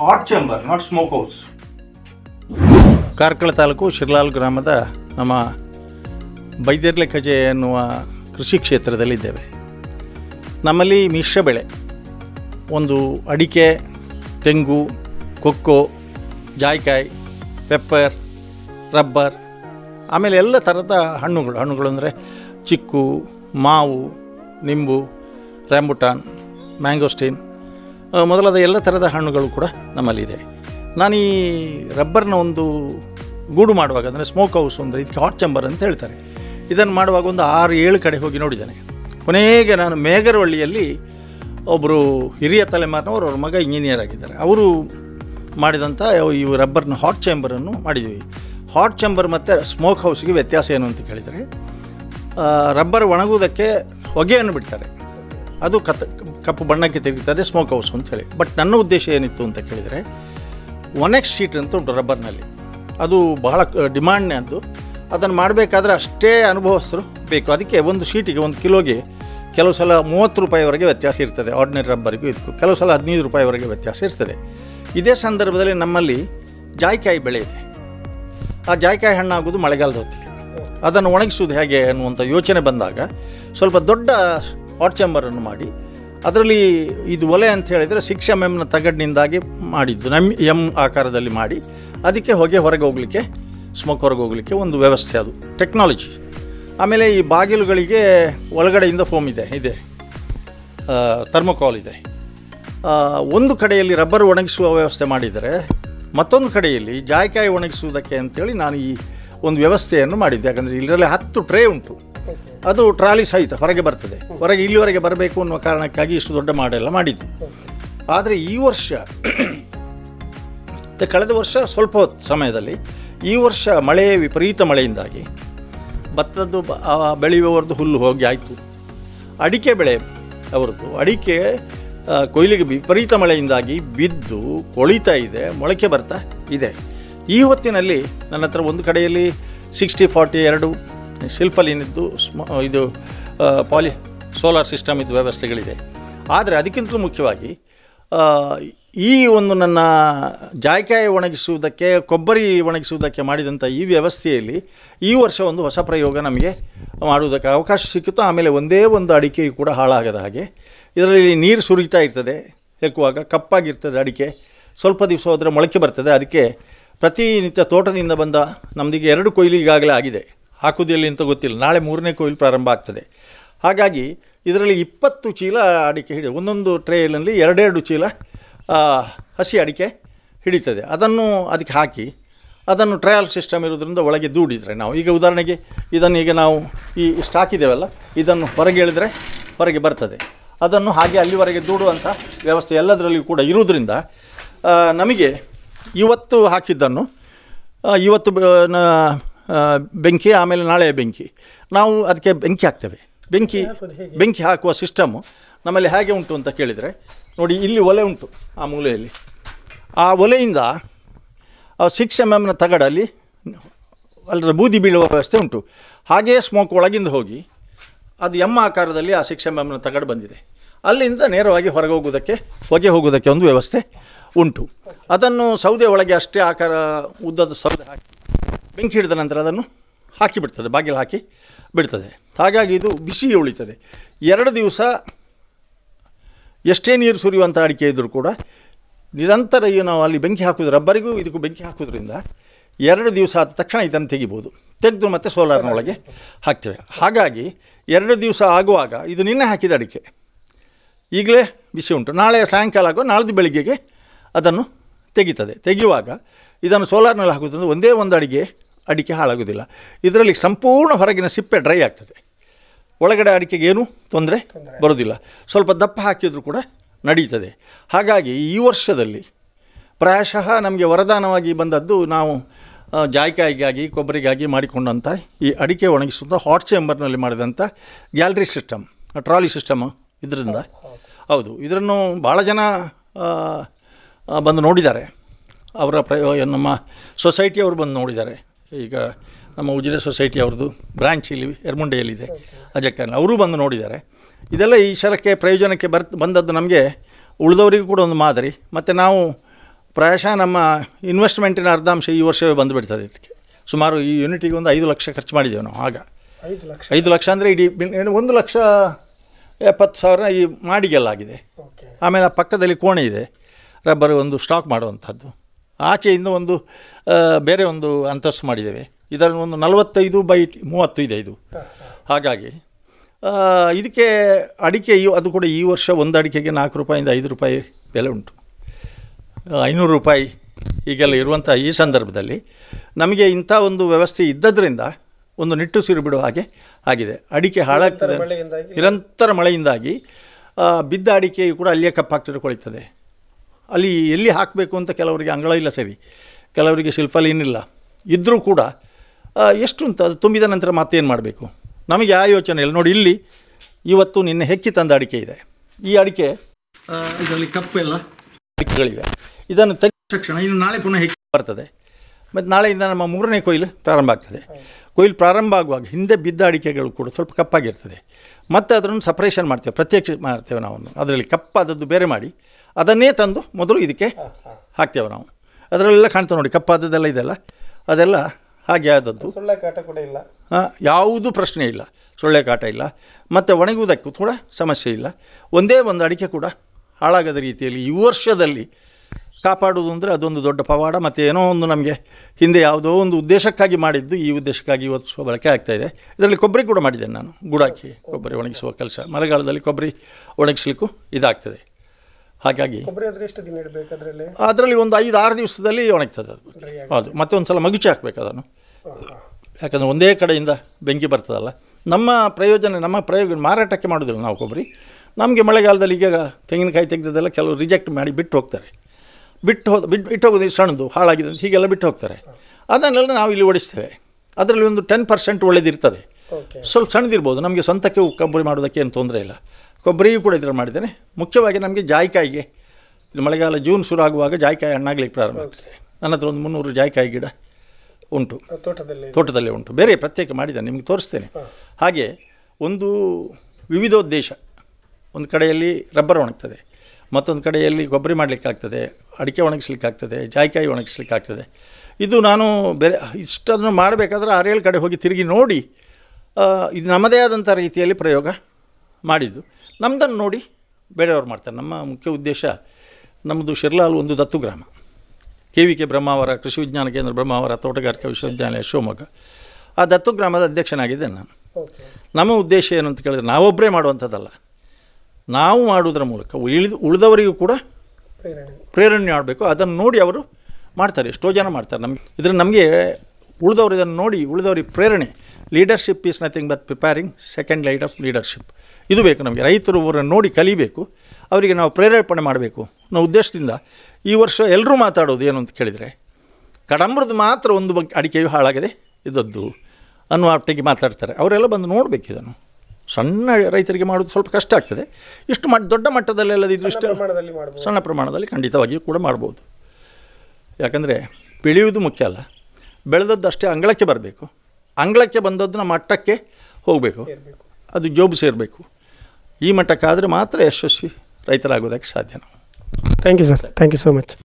hot chamber, not smokehouse. Karkala taluk Shirlal ಗ್ರಾಮದ ನಮ್ಮ ಬೈದರ್ಲೆ ಕಜೆ ಎನ್ನುವ ಕೃಷಿ ಕ್ಷೇತ್ರದಲ್ಲಿದ್ದೇವೆ ನಮ್ಮಲ್ಲಿ ಮಿಶ್ರ ಬೆಳೆ ಒಂದು ಅಡಿಕೆ ತೆಂಗು ಕೊಕ್ಕೋ ಜಾಯ್ಕಾಯಿ ಪೆಪ್ಪರ್ ರಬ್ಬರ್ ಆಮೇಲೆ ಎಲ್ಲ ಥರದ ಹಣ್ಣುಗಳು ಹಣ್ಣುಗಳು ಅಂದರೆ ಚಿಕ್ಕು ಮಾವು ನಿಂಬು ರ್ಯಾಂಬುಟಾನ್ ಮ್ಯಾಂಗೋಸ್ಟೀನ್ ಆ, ಮೊದಲಾದ ಎಲ್ಲ ಥರದ ಹಣ್ಣುಗಳು ಕೂಡ ನಮ್ಮಲ್ಲಿದೆ ನಾನು ಈ ರಬ್ಬರ್ನ ಒಂದು ಗೂಡು ಮಾಡುವಾಗ ಅಂದರೆ ಸ್ಮೋಕ್ ಹೌಸ್ ಅಂದರೆ ಇದಕ್ಕೆ ಹಾಟ್ ಚಂಬರ್ ಅಂತ ಹೇಳ್ತಾರೆ ಇದನ್ನು ಮಾಡುವಾಗ ಒಂದು ಆರು ಏಳು ಕಡೆ ಹೋಗಿ ನೋಡಿದ್ದೇನೆ ಕೊನೆಗೆ ನಾನು ಮೇಗರವಳ್ಳಿಯಲ್ಲಿ ಒಬ್ಬರು ಹಿರಿಯ ತಲೆಮಾರಿನವರು ಅವ್ರ ಮಗ ಇಂಜಿನಿಯರ್ ಆಗಿದ್ದಾರೆ ಅವರು ಮಾಡಿದಂಥ ಈ ರಬ್ಬರ್ನ ಹಾಟ್ ಚೇಂಬರನ್ನು ಮಾಡಿದ್ವಿ ಹಾಟ್ ಚೇಂಬರ್ ಮತ್ತು ಸ್ಮೋಕ್ ಹೌಸ್ಗೆ ವ್ಯತ್ಯಾಸ ಏನು ಅಂತ ಕೇಳಿದರೆ ಆ, ರಬ್ಬರ್ ಒಣಗುವುದಕ್ಕೆ ಹೊಗೆಯನ್ನು ಬಿಡ್ತಾರೆ ಅದು ಕತ್ ಕಪ್ಪು ಬಣ್ಣಕ್ಕೆ ತಿರುಗುತ್ತದೆ ಸ್ಮೋಕ್ ಹೌಸ್ ಅಂತ ಹೇಳಿ ಬಟ್ ನನ್ನ ಉದ್ದೇಶ ಏನಿತ್ತು ಅಂತ ಕೇಳಿದರೆ ಒನೆಕ್ಸ್ ಶೀಟ್ ಅಂತ ಉಂಟು ರಬ್ಬರ್ನಲ್ಲಿ ಅದು ಬಹಳ ಡಿಮಾಂಡ್ನೇ ಅದು ಅದನ್ನು ಮಾಡಬೇಕಾದ್ರೆ ಅಷ್ಟೇ ಅನುಭವಸ್ಥರು ಬೇಕು ಅದಕ್ಕೆ ಒಂದು ಶೀಟಿಗೆ ಒಂದು ಕಿಲೋಗೆ ಕೆಲವು ಸಲ ಮೂವತ್ತು ರೂಪಾಯಿವರೆಗೆ ವ್ಯತ್ಯಾಸ ಇರ್ತದೆ ಆರ್ಡಿನರಿ ರಬ್ಬರಿಗೂ ಇದಕ್ಕೂ ಕೆಲವು ಸಲ ಹದಿನೈದು ರೂಪಾಯಿವರೆಗೆ ವ್ಯತ್ಯಾಸ ಇರ್ತದೆ ಇದೇ ಸಂದರ್ಭದಲ್ಲಿ ನಮ್ಮಲ್ಲಿ ಜಾಯ್ಕಾಯಿ ಬೆಳೆ ಇದೆ ಆ ಜಾಯ್ಕಾಯಿ ಹಣ್ಣಾಗೋದು ಮಳೆಗಾಲದ ಹೊತ್ತಿಗೆ ಅದನ್ನು ಒಣಗಿಸೋದು ಹೇಗೆ ಅನ್ನುವಂಥ ಯೋಚನೆ ಬಂದಾಗ ಸ್ವಲ್ಪ ದೊಡ್ಡ ಹಾಟ್ ಚೇಂಬರನ್ನು ಮಾಡಿ ಅದರಲ್ಲಿ ಇದು ಒಲೆ ಅಂತ ಹೇಳಿದರೆ ಸಿಕ್ಸ್ ಎಮ್ ಎಮ್ನ ತಗಡಿನಿಂದಾಗಿ ಮಾಡಿದ್ದು ನಮ್ ಎಮ್ ಆಕಾರದಲ್ಲಿ ಮಾಡಿ ಅದಕ್ಕೆ ಹೊಗೆ ಹೊರಗೆ ಹೋಗಲಿಕ್ಕೆ ಸ್ಮೋಕ್ ಹೊರಗೆ ಹೋಗಲಿಕ್ಕೆ ಒಂದು ವ್ಯವಸ್ಥೆ ಅದು ಟೆಕ್ನಾಲಜಿ ಆಮೇಲೆ ಈ ಬಾಗಿಲುಗಳಿಗೆ ಒಳಗಡೆಯಿಂದ ಫೋಮ್ ಇದೆ ಇದೆ ಥರ್ಮೋಕಾಲ್ ಇದೆ ಆ, ಒಂದು ಕಡೆಯಲ್ಲಿ ರಬ್ಬರ್ ಒಣಗಿಸುವ ವ್ಯವಸ್ಥೆ ಮಾಡಿದರೆ ಮತ್ತೊಂದು ಕಡೆಯಲ್ಲಿ ಜಾಯ್ಕಾಯಿ ಒಣಗಿಸುವುದಕ್ಕೆ ಅಂತೇಳಿ ನಾನು ಈ ಒಂದು ವ್ಯವಸ್ಥೆಯನ್ನು ಮಾಡಿದ್ದೆ ಯಾಕಂದರೆ ಇದರಲ್ಲಿ ಹತ್ತು ಟ್ರೇ ಉಂಟು ಅದು ಟ್ರಾಲಿ ಸಹಿತ ಹೊರಗೆ ಬರ್ತದೆ ಹೊರಗೆ ಇಲ್ಲಿವರೆಗೆ ಬರಬೇಕು ಅನ್ನುವ ಕಾರಣಕ್ಕಾಗಿ ಇಷ್ಟು ದೊಡ್ಡ ಮಾಡೆಲ್ಲ ಮಾಡಿದ್ದು ಆದರೆ ಈ ವರ್ಷ ಮತ್ತೆ ಕಳೆದ ವರ್ಷ ಸ್ವಲ್ಪ ಹೊತ್ತು ಸಮಯದಲ್ಲಿ ಈ ವರ್ಷ ಮಳೆ ವಿಪರೀತ ಮಳೆಯಿಂದಾಗಿ ಭತ್ತದ್ದು ಬ- ಆ ಬೆಳೆಯುವವರದ್ದು ಹುಲ್ಲು ಹೋಗಿ ಆಯಿತು ಅಡಿಕೆ ಬೆಳೆ ಅವರದ್ದು ಅಡಿಕೆ ಆ, ಕೊಯ್ಲಿಗೆ ವಿಪರೀತ ಮಳೆಯಿಂದಾಗಿ ಬಿದ್ದು ಕೊಳಿತಾ ಇದೆ ಮೊಳಕೆ ಬರ್ತಾ ಇದೆ ಈ ಹೊತ್ತಿನಲ್ಲಿ ನನ್ನ ಹತ್ರ ಒಂದು ಕಡೆಯಲ್ಲಿ ಸಿಕ್ಸ್ಟಿ ಫಾರ್ಟಿ ಎರಡು ಶಿಲ್ಫಲಿನಿದ್ದು ಸ್ಮ ಇದು ಆ, ಪಾಲಿ ಸೋಲಾರ್ ಸಿಸ್ಟಮ್ ಇದು ವ್ಯವಸ್ಥೆಗಳಿದೆ ಆದರೆ ಅದಕ್ಕಿಂತಲೂ ಮುಖ್ಯವಾಗಿ ಆ, ಈ ಒಂದು ನನ್ನ ಜಾಯ್ಕಾಯಿ ಒಣಗಿಸುವುದಕ್ಕೆ ಕೊಬ್ಬರಿ ಒಣಗಿಸುವುದಕ್ಕೆ ಮಾಡಿದಂಥ ಈ ವ್ಯವಸ್ಥೆಯಲ್ಲಿ ಈ ವರ್ಷ ಒಂದು ಹೊಸ ಪ್ರಯೋಗ ನಮಗೆ ಮಾಡುವುದಕ್ಕೆ ಅವಕಾಶ ಸಿಕ್ಕಿತು ಆಮೇಲೆ ಒಂದೇ ಒಂದು ಅಡಿಕೆಯು ಕೂಡ ಹಾಳಾಗದ ಹಾಗೆ ಇದರಲ್ಲಿ ನೀರು ಸುರಿತಾ ಇರ್ತದೆ ಹೆಕ್ಕುವಾಗ ಕಪ್ಪಾಗಿರ್ತದೆ ಅಡಿಕೆ ಸ್ವಲ್ಪ ದಿವಸ ಹೋದರೆ ಮೊಳಕೆ ಬರ್ತದೆ ಅದಕ್ಕೆ ಪ್ರತಿನಿತ್ಯ ತೋಟದಿಂದ ಬಂದ ನಮ್ಮದಿಗೆ ಎರಡು ಕೊಯ್ಲು ಈಗಾಗಲೇ ಆಗಿದೆ ಹಾಕುವುದು ಎಲ್ಲಿ ಅಂತ ಗೊತ್ತಿಲ್ಲ ನಾಳೆ ಮೂರನೇ ಕೊಯ್ಲು ಪ್ರಾರಂಭ ಆಗ್ತದೆ ಹಾಗಾಗಿ ಇದರಲ್ಲಿ ಇಪ್ಪತ್ತು ಚೀಲ ಅಡಿಕೆ ಹಿಡಿ ಒಂದೊಂದು ಟ್ರೇಯಲ್ಲಿ ಎರಡೆರಡು ಚೀಲ ಆ, ಹಸಿ ಅಡಿಕೆ ಹಿಡಿತದೆ ಅದನ್ನು ಅದಕ್ಕೆ ಹಾಕಿ ಅದನ್ನು ಟ್ರಯಲ್ ಸಿಸ್ಟಮ್ ಇರೋದ್ರಿಂದ ಒಳಗೆ ದೂಡಿದರೆ ನಾವು ಈಗ ಉದಾಹರಣೆಗೆ ಇದನ್ನು ಈಗ ನಾವು ಈ ಇಷ್ಟು ಹಾಕಿದ್ದೇವಲ್ಲ ಇದನ್ನು ಹೊರಗೆ ಎಳೆದ್ರೆ ಹೊರಗೆ ಬರ್ತದೆ ಅದನ್ನು ಹಾಗೆ ಅಲ್ಲಿವರೆಗೆ ದೂಡುವಂಥ ವ್ಯವಸ್ಥೆ ಎಲ್ಲದರಲ್ಲಿಯೂ ಕೂಡ ಇರುವುದರಿಂದ ಆ, ನಮಗೆ ಇವತ್ತು ಹಾಕಿದ್ದನ್ನು ಆ, ಇವತ್ತು ಬ- ನ- ಆ, ಬೆಂಕಿ ಆಮೇಲೆ ನಾಳೆ ಬೆಂಕಿ ನಾವು ಅದಕ್ಕೆ ಬೆಂಕಿ ಹಾಕ್ತೇವೆ ಬೆಂಕಿ ಬೆಂಕಿ ಹಾಕುವ ಸಿಸ್ಟಮು ನಮ್ಮಲ್ಲಿ ಹೇಗೆ ಉಂಟು ಅಂತ ಕೇಳಿದರೆ ನೋಡಿ ಇಲ್ಲಿ ಒಲೆ ಉಂಟು ಆ ಮೂಲೆಯಲ್ಲಿ ಆ ಒಲೆಯಿಂದ ಸಿಕ್ಸ್ ಎಮ್ ಎಮ್ನ ತಗಡಲ್ಲಿ ಅಲ್ಲರ ಬೂದಿ ಬೀಳುವ ವ್ಯವಸ್ಥೆ ಉಂಟು ಹಾಗೆಯೇ ಸ್ಮೋಕ್ ಒಳಗಿಂದ ಹೋಗಿ ಅದು ಎಮ್ಮ ಆಕಾರದಲ್ಲಿ ಆ ಸಿಕ್ಸ್ ಎಮ್ ಎಮ್ನ ತಗಡು ಬಂದಿದೆ ಅಲ್ಲಿಂದ ನೇರವಾಗಿ ಹೊರಗೆ ಹೋಗುವುದಕ್ಕೆ ಹೊಗೆ ಹೋಗುವುದಕ್ಕೆ ಒಂದು ವ್ಯವಸ್ಥೆ ಉಂಟು ಅದನ್ನು ಸೌದೆ ಒಳಗೆ ಅಷ್ಟೇ ಆಕಾರ ಉದ್ದದ ಸೌದೆ ಹಾಕಿ ಬೆಂಕಿ ಹಿಡಿದ ನಂತರ ಅದನ್ನು ಹಾಕಿ ಬಿಡ್ತದೆ ಬಾಗಿಲು ಹಾಕಿ ಬಿಡ್ತದೆ ಹಾಗಾಗಿ ಇದು ಬಿಸಿ ಉಳಿತದೆ ಎರಡು ದಿವಸ ಎಷ್ಟೇ ನೀರು ಸುರಿಯುವಂಥ ಅಡಿಕೆ ಇದ್ದರೂ ಕೂಡ ನಿರಂತರ ಈ ನಾವು ಅಲ್ಲಿ ಬೆಂಕಿ ಹಾಕೋದು ರಬ್ಬರಿಗೂ ಇದಕ್ಕೂ ಬೆಂಕಿ ಹಾಕೋದ್ರಿಂದ ಎರಡು ದಿವಸ ಆದ ತಕ್ಷಣ ಇದನ್ನು ತೆಗಿಬೋದು ತೆಗೆದು ಮತ್ತೆ ಸೋಲಾರ್ನ ಒಳಗೆ ಹಾಕ್ತೇವೆ ಹಾಗಾಗಿ ಎರಡು ದಿವಸ ಆಗುವಾಗ ಇದು ನಿನ್ನೆ ಹಾಕಿದ ಅಡಿಕೆ ಈಗಲೇ ಬಿಸಿ ಉಂಟು ನಾಳೆ ಸಾಯಂಕಾಲ ಆಗೋ ನಾಳ್ದು ಬೆಳಿಗ್ಗೆಗೆ ಅದನ್ನು ತೆಗಿತದೆ ತೆಗೆಯುವಾಗ ಇದನ್ನು ಸೋಲಾರ್ನಲ್ಲಿ ಹಾಕೋದ್ರಿಂದ ಒಂದೇ ಒಂದು ಅಡಿಗೆ ಅಡಿಕೆ ಹಾಳಾಗೋದಿಲ್ಲ ಇದರಲ್ಲಿ ಸಂಪೂರ್ಣ ಹೊರಗಿನ ಸಿಪ್ಪೆ ಡ್ರೈ ಆಗ್ತದೆ ಒಳಗಡೆ ಅಡಿಕೆಗೆ ಏನೂ ತೊಂದರೆ ಬರೋದಿಲ್ಲ ಸ್ವಲ್ಪ ದಪ್ಪ ಹಾಕಿದರೂ ಕೂಡ ನಡೀತದೆ ಹಾಗಾಗಿ ಈ ವರ್ಷದಲ್ಲಿ ಪ್ರಾಯಶಃ ನಮಗೆ ವರದಾನವಾಗಿ ಬಂದದ್ದು ನಾವು ಆ, ಜಾಯ್ಕಾಯಿಗಾಗಿ ಕೊಬ್ಬರಿಗಾಗಿ ಮಾಡಿಕೊಂಡಂಥ ಈ ಅಡಿಕೆ ಒಣಗಿಸುವಂಥ ಹಾಟ್ ಚೇಂಬರ್ನಲ್ಲಿ ಮಾಡಿದಂಥ ಗ್ಯಾಲರಿ ಸಿಸ್ಟಮ್ ಟ್ರಾಲಿ ಸಿಸ್ಟಮ್ ಇದರಿಂದ ಹೌದು ಇದನ್ನು ಭಾಳ ಜನ ಆ, ಆ, ಬಂದು ನೋಡಿದ್ದಾರೆ ಅವರ ಪ್ರಯೋ ನಮ್ಮ ಸೊಸೈಟಿಯವರು ಬಂದು ನೋಡಿದ್ದಾರೆ ಈಗ ನಮ್ಮ ಉಜಿರೆ ಸೊಸೈಟಿ ಅವ್ರದ್ದು ಬ್ರಾಂಚ್ ಇಲ್ಲಿ ಎರ್ಮುಂಡೆಯಲ್ಲಿದೆ ಅಜಕ್ಕನ್ ಅವರು ಬಂದು ನೋಡಿದ್ದಾರೆ ಇದೆಲ್ಲ ಈ ಶರಕ್ಕೆ ಪ್ರಯೋಜನಕ್ಕೆ ಬರ್ತ್ ಬಂದದ್ದು ನಮಗೆ ಉಳಿದವರಿಗೂ ಕೂಡ ಒಂದು ಮಾದರಿ ಮತ್ತು ನಾವು ಪ್ರಾಯಶಃ ನಮ್ಮ ಇನ್ವೆಸ್ಟ್ಮೆಂಟಿನ ಅರ್ಧಾಂಶ ಈ ವರ್ಷವೇ ಬಂದುಬಿಡ್ತದೆ ಇದಕ್ಕೆ ಸುಮಾರು ಈ ಯೂನಿಟಿಗೆ ಒಂದು ಐದು ಲಕ್ಷ ಖರ್ಚು ಮಾಡಿದ್ದೇವೆ ನಾವು ಆಗ ಐದು ಲಕ್ಷ ಐದು ಲಕ್ಷ ಅಂದರೆ ಇಡೀ ಬಿನ್- ಏನು ಒಂದು ಲಕ್ಷ ಎಪ್ಪತ್ತು ಸಾವಿರ ಈ ಮಾಡಿಗೆಲ್ಲ ಆಗಿದೆ ಓಕೆ ಆಮೇಲೆ ಆ ಪಕ್ಕದಲ್ಲಿ ಕೋಣೆ ಇದೆ ರಬ್ಬರ್ ಒಂದು ಸ್ಟಾಕ್ ಮಾಡುವಂಥದ್ದು ಆಚೆಯಿಂದ ಒಂದು ಆ, ಬೇರೆ ಒಂದು ಅಂತಸ್ತು ಮಾಡಿದ್ದೇವೆ ಇದರ ಒಂದು ನಲವತ್ತೈದು ಬೈ ಮೂವತ್ತು ಇದೆ ಇದು ಹಾಗಾಗಿ ಆ, ಇದಕ್ಕೆ ಅಡಿಕೆ ಈ ಅದು ಕೂಡ ಈ ವರ್ಷ ಒಂದು ಅಡಿಕೆಗೆ ನಾಲ್ಕು ರೂಪಾಯಿಂದ ಐದು ರೂಪಾಯಿ ಬೆಲೆ ಉಂಟು ಆ, ಐನೂರು ರೂಪಾಯಿ ಹೀಗೆಲ್ಲ ಇರುವಂಥ ಈ ಸಂದರ್ಭದಲ್ಲಿ ನಮಗೆ ಇಂಥ ಒಂದು ವ್ಯವಸ್ಥೆ ಇದ್ದದ್ರಿಂದ ಒಂದು ನಿಟ್ಟುಸಿರು ಬಿಡುವ ಹಾಗೆ ಆಗಿದೆ ಅಡಿಕೆ ಹಾಳಾಗ್ತದೆ ಮಳೆಯಿಂದಾಗಿ ನಿರಂತರ ಮಳೆಯಿಂದಾಗಿ ಆ, ಬಿದ್ದ ಅಡಿಕೆಯು ಕೂಡ ಅಲ್ಲಿಯೇ ಕಪ್ಪಾಗ್ತದೆ ಕೊಳಿತದೆ ಅಲ್ಲಿ ಎಲ್ಲಿ ಹಾಕಬೇಕು ಅಂತ ಕೆಲವರಿಗೆ ಅಂಗಳ ಇಲ್ಲ ಸರಿ ಕೆಲವರಿಗೆ ಶಿಲ್ಪಲೀನ್ ಇಲ್ಲ ಇದ್ದರೂ ಕೂಡ ಆ, ಎಷ್ಟು ಅಂತ ಅದು ತುಂಬಿದ ನಂತರ ಮತ್ತೇನು ಮಾಡಬೇಕು ನಮಗೆ ಆ ಯೋಚನೆ ಇಲ್ಲ ನೋಡಿ ಇಲ್ಲಿ ಇವತ್ತು ನಿನ್ನೆ ಹೆಕ್ಕಿ ತಂದ ಅಡಿಕೆ ಇದೆ ಈ ಅಡಿಕೆ ಆ, ಇದರಲ್ಲಿ ಕಪ್ಪು ಎಲ್ಲ ಅಡಿಕೆಗಳಿವೆ ಇದನ್ನು ತೆಗೆದ ತಕ್ಷಣ ಇನ್ನು ನಾಳೆ ಪುನಃ ಹೆಕ್ಕಿ ಬರ್ತದೆ ಮತ್ತು ನಾಳೆಯಿಂದ ನಮ್ಮ ಮೂರನೇ ಕೊಯ್ಲು ಪ್ರಾರಂಭ ಆಗ್ತದೆ ಕೊಯ್ಲು ಪ್ರಾರಂಭ ಆಗುವಾಗ ಹಿಂದೆ ಬಿದ್ದ ಅಡಿಕೆಗಳು ಕೂಡ ಸ್ವಲ್ಪ ಕಪ್ಪಾಗಿರ್ತದೆ ಮತ್ತು ಅದನ್ನು ಸಪ್ರೇಷನ್ ಮಾಡ್ತೇವೆ ಪ್ರತ್ಯಕ್ಷ ಮಾಡ್ತೇವೆ ನಾವು ಅದರಲ್ಲಿ ಕಪ್ಪಾದದ್ದು ಬೇರೆ ಮಾಡಿ ಅದನ್ನೇ ತಂದು ಮೊದಲು ಇದಕ್ಕೆ ಹಾಕ್ತೇವೆ ನಾವು ಅದರಲ್ಲೆಲ್ಲ ಕಾಣ್ತೇವೆ ನೋಡಿ ಕಪ್ಪಾದದ್ದೆಲ್ಲ ಇದೆಲ್ಲ ಅದೆಲ್ಲ ಹಾಗೆ ಆದದ್ದು ಸೊಳ್ಳೆ ಕಾಟ ಕೂಡ ಇಲ್ಲ ಆ, ಯಾವುದೂ ಪ್ರಶ್ನೆ ಇಲ್ಲ ಸೊಳ್ಳೆ ಕಾಟ ಇಲ್ಲ ಮತ್ತು ಒಣಗುವುದಕ್ಕೂ ಕೂಡ ಸಮಸ್ಯೆ ಇಲ್ಲ ಒಂದೇ ಒಂದು ಅಡಿಕೆ ಕೂಡ ಹಾಳಾಗದ ರೀತಿಯಲ್ಲಿ ಈ ವರ್ಷದಲ್ಲಿ ಕಾಪಾಡುವುದು ಅಂದರೆ ಅದೊಂದು ದೊಡ್ಡ ಪವಾಡ ಮತ್ತು ಏನೋ ಒಂದು ನಮಗೆ ಹಿಂದೆ ಯಾವುದೋ ಒಂದು ಉದ್ದೇಶಕ್ಕಾಗಿ ಮಾಡಿದ್ದು ಈ ಉದ್ದೇಶಕ್ಕಾಗಿ ಇವತ್ತು ಸ್ವ ಬಳಕೆ ಆಗ್ತಾಯಿದೆ ಇದರಲ್ಲಿ ಕೊಬ್ಬರಿ ಕೂಡ ಮಾಡಿದ್ದೇನೆ ನಾನು ಗುಡಾಕಿ ಕೊಬ್ಬರಿ ಒಣಗಿಸುವ ಕೆಲಸ ಮಳೆಗಾಲದಲ್ಲಿ ಕೊಬ್ಬರಿ ಒಣಗಿಸ್ಲಿಕ್ಕೂ ಇದಾಗ್ತದೆ ಹಾಗಾಗಿ ಕೊಬ್ಬರಿ ಆದ್ರೆ ಎಷ್ಟು ದಿನ ಇಡಬೇಕು ಅದರಲ್ಲಿ ಅದರಲ್ಲಿ ಒಂದು ಐದು ಆರು ದಿವಸದಲ್ಲಿ ಒಣಗ್ತದೆ ಅದು ಹೌದು ಮತ್ತೆ ಒಂದು ಸಲ ಮಗುಚಿ ಹಾಕಬೇಕು ಅದನ್ನು ಯಾಕಂದರೆ ಒಂದೇ ಕಡೆಯಿಂದ ಬೆಂಕಿ ಬರ್ತದಲ್ಲ ನಮ್ಮ ಪ್ರಯೋಜನ ನಮ್ಮ ಪ್ರಯೋಗ ಮಾರಾಟಕ್ಕೆ ಮಾಡೋದಿಲ್ಲ ನಾವು ಕೊಬ್ಬರಿ ನಮಗೆ ಮಳೆಗಾಲದಲ್ಲಿ ಈಗ ತೆಂಗಿನಕಾಯಿ ತೆಗೆದದೆಲ್ಲ ಕೆಲವರು ರಿಜೆಕ್ಟ್ ಮಾಡಿ ಬಿಟ್ಟು ಹೋಗ್ತಾರೆ ಬಿಟ್ಟು ಹೋದ ಬಿಟ್ಟು ಬಿಟ್ಟು ಹೋಗೋದು ಈ ಸಣ್ಣದು ಹಾಳಾಗಿದೆ ಅಂತ ಹೀಗೆಲ್ಲ ಬಿಟ್ಟು ಹೋಗ್ತಾರೆ ಅದನ್ನೆಲ್ಲ ನಾವು ಇಲ್ಲಿ ಓಡಿಸ್ತೇವೆ ಅದರಲ್ಲಿ ಒಂದು ಟೆನ್ ಪರ್ಸೆಂಟ್ ಒಳ್ಳೇದಿರ್ತದೆ ಓಕೆ ಸ್ವಲ್ಪ ಸಣ್ಣದಿರ್ಬೋದು ನಮಗೆ ಸ್ವಂತಕ್ಕೆ ಕೊಬ್ಬರಿ ಮಾಡೋದಕ್ಕೆ ಏನು ತೊಂದರೆ ಇಲ್ಲ ಕೊಬ್ಬರಿಯೂ ಕೂಡ ಇದರಲ್ಲಿ ಮಾಡಿದ್ದೇನೆ ಮುಖ್ಯವಾಗಿ ನಮಗೆ ಜಾಯಿಕಾಯಿಗೆ ಇದು ಮಳೆಗಾಲ ಜೂನ್ ಶುರು ಆಗುವಾಗ ಜಾಯಿಕಾಯಿ ಹಣ್ಣಾಗ್ಲಿಕ್ಕೆ ಪ್ರಾರಂಭ ಆಗ್ತದೆ ನನ್ನ ಹತ್ರ ಒಂದು ಮುನ್ನೂರು ಜಾಯಿಕಾಯಿ ಗಿಡ ಉಂಟು ತೋಟದಲ್ಲಿ ತೋಟದಲ್ಲೇ ಉಂಟು ಬೇರೆ ಪ್ರತ್ಯೇಕ ಮಾಡಿದ್ದಾನೆ ನಿಮಗೆ ತೋರಿಸ್ತೇನೆ ಹಾಗೆ ಒಂದು ವಿವಿಧೋದ್ದೇಶ ಒಂದು ಕಡೆಯಲ್ಲಿ ರಬ್ಬರ್ ಒಣಗ್ತದೆ ಮತ್ತೊಂದು ಕಡೆಯಲ್ಲಿ ಕೊಬ್ಬರಿ ಮಾಡಲಿಕ್ಕಾಗ್ತದೆ ಅಡಿಕೆ ಒಣಗಿಸ್ಲಿಕ್ಕಾಗ್ತದೆ ಜಾಯಿಕಾಯಿ ಒಣಗಿಸ್ಲಿಕ್ಕಾಗ್ತದೆ ಇದು ನಾನು ಬೇರೆ ಇಷ್ಟನ್ನು ಮಾಡಬೇಕಾದ್ರೆ ಆರೇಳು ಕಡೆ ಹೋಗಿ ತಿರುಗಿ ನೋಡಿ ಆ, ಇದು ನಮ್ಮದೇ ಆದಂಥ ರೀತಿಯಲ್ಲಿ ಪ್ರಯೋಗ ಮಾಡಿದ್ದು ನಮ್ಮದನ್ನು ನೋಡಿ ಬೇರೆಯವ್ರು ಮಾಡ್ತಾರೆ ನಮ್ಮ ಮುಖ್ಯ ಉದ್ದೇಶ ನಮ್ಮದು ಶಿರ್ಲಾಲ್ ಒಂದು ದತ್ತು ಗ್ರಾಮ ಕೆ ವಿ ಕೆ ಬ್ರಹ್ಮಾವರ ಕೃಷಿ ವಿಜ್ಞಾನ ಕೇಂದ್ರ ಬ್ರಹ್ಮಾವರ ತೋಟಗಾರಿಕಾ ವಿಶ್ವವಿದ್ಯಾಲಯ ಶಿವಮೊಗ್ಗ ಆ ದತ್ತು ಗ್ರಾಮದ ಅಧ್ಯಕ್ಷನಾಗಿದ್ದೇನೆ ನಾನು ಓಕೆ ನಮ್ಮ ಉದ್ದೇಶ ಏನು ಅಂತ ಕೇಳಿದ್ರೆ ನಾವೊಬ್ಬರೇ ಮಾಡುವಂಥದ್ದಲ್ಲ ನಾವು ಮಾಡುವುದರ ಮೂಲಕ ಉಳಿದು ಉಳಿದವರಿಗೂ ಕೂಡ ಪ್ರೇರಣೆ ಪ್ರೇರಣೆ ಮಾಡಬೇಕು ಅದನ್ನು ನೋಡಿ ಅವರು ಮಾಡ್ತಾರೆ ಎಷ್ಟೋ ಜನ ಮಾಡ್ತಾರೆ ನಮಗೆ ಇದ್ರ ನಮಗೆ ಉಳಿದವರು ಇದನ್ನು ನೋಡಿ ಉಳಿದವರಿಗೆ ಪ್ರೇರಣೆ leadership is nothing but preparing second light of leadership ಇದು ಬೇಕು ನಮಗೆ ರೈತರು ಅವರನ್ನು ನೋಡಿ ಕಲಿಬೇಕು ಅವರಿಗೆ ನಾವು ಪ್ರೇರೇಪಣೆ ಮಾಡಬೇಕು ಅನ್ನೋ ಉದ್ದೇಶದಿಂದ ಈ ವರ್ಷ ಎಲ್ಲರೂ ಮಾತಾಡೋದು ಏನು ಅಂತ ಕೇಳಿದರೆ ಕಡಂಬ್ರದ್ದು ಮಾತ್ರ ಒಂದು ಬಗ್ಗೆ ಅಡಿಕೆಯು ಹಾಳಾಗಿದೆ ಇದದ್ದು ಅನ್ನುವ ಮಟ್ಟಿಗೆ ಮಾತಾಡ್ತಾರೆ ಅವರೆಲ್ಲ ಬಂದು ನೋಡಬೇಕು ಇದನ್ನು ಸಣ್ಣ ರೈತರಿಗೆ ಮಾಡೋದು ಸ್ವಲ್ಪ ಕಷ್ಟ ಆಗ್ತದೆ ಇಷ್ಟು ಮಟ್ಟ ದೊಡ್ಡ ಮಟ್ಟದಲ್ಲೆಲ್ಲದಿದ್ರು ಇಷ್ಟು ಪ್ರಮಾಣದಲ್ಲಿ ಮಾಡ್ಬೋದು ಸಣ್ಣ ಪ್ರಮಾಣದಲ್ಲಿ ಖಂಡಿತವಾಗಿಯೂ ಕೂಡ ಮಾಡ್ಬೋದು ಯಾಕಂದರೆ ಬೆಳೆಯುವುದು ಮುಖ್ಯ ಅಲ್ಲ ಬೆಳೆದದ್ದು ಅಷ್ಟೇ ಅಂಗಳಕ್ಕೆ ಬರಬೇಕು ಅಂಗಳಕ್ಕೆ ಬಂದದ್ದು ನಮ್ಮ ಮಟ್ಟಕ್ಕೆ ಹೋಗಬೇಕು ಇರಬೇಕು ಅದು ಜೋಬು ಸೇರಬೇಕು ಈ ಮಟ್ಟಕ್ಕಾದರೆ ಮಾತ್ರ ಯಶಸ್ವಿ ರೈತರಾಗೋದಕ್ಕೆ ಸಾಧ್ಯ ನಾವು thank you sir thank you so much